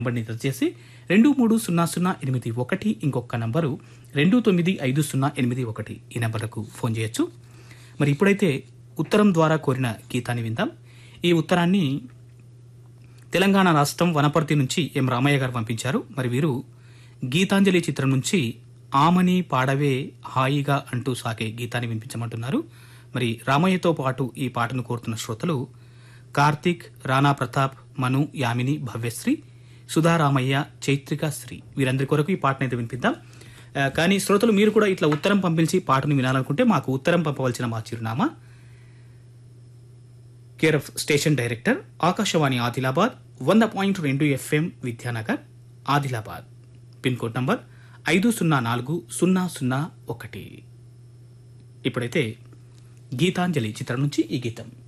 నంబర్ని చేసి రెండు మూడు సున్నా సున్నా ఎనిమిది ఒకటి ఇంకొక నంబరు రెండు తొమ్మిది ఐదు సున్నా ఎనిమిది ఒకటి ఈ నంబర్లకు ఫోన్ చేయొచ్చు మరి ఇప్పుడైతే ఉత్తరం ద్వారా కోరిన గీతాన్ని విందాం ఈ ఉత్తరాన్ని తెలంగాణ రాష్ట్రం వనపర్తి నుంచి ఎం రామయ్య గారు పంపించారు మరి వీరు గీతాంజలి చిత్రం నుంచి ఆమని పాడవే హాయిగా అంటూ సాగే గీతాన్ని వినిపించమంటున్నారు మరి రామయ్యతో పాటు ఈ పాటను కోరుతున్న శ్రోతలు కార్తీక్ రాణా ప్రతాప్ మను యామిని భవ్యశ్రీ సుధారామయ్య చైత్రిక శ్రీ వీరందరి కొరకు ఈ పాటను అయితే వినిపిద్దాం ఆ, కానీ శ్రోతలు మీరు కూడా ఇట్లా ఉత్తరం పంపించి పాటను వినాలనుకుంటే మాకు ఉత్తరం పంపవలసిన మా చిరునామా care of station director Akashvani Adilabad వంద పాయింట్ రెండు FM Vidyanagar Adilabad pin code number ఐదు సున్నా నాలుగు సున్నా సున్నా ఒకటి ఇప్పుడైతే గీతాంజలి చిత్రం నుంచి ఈ గీతం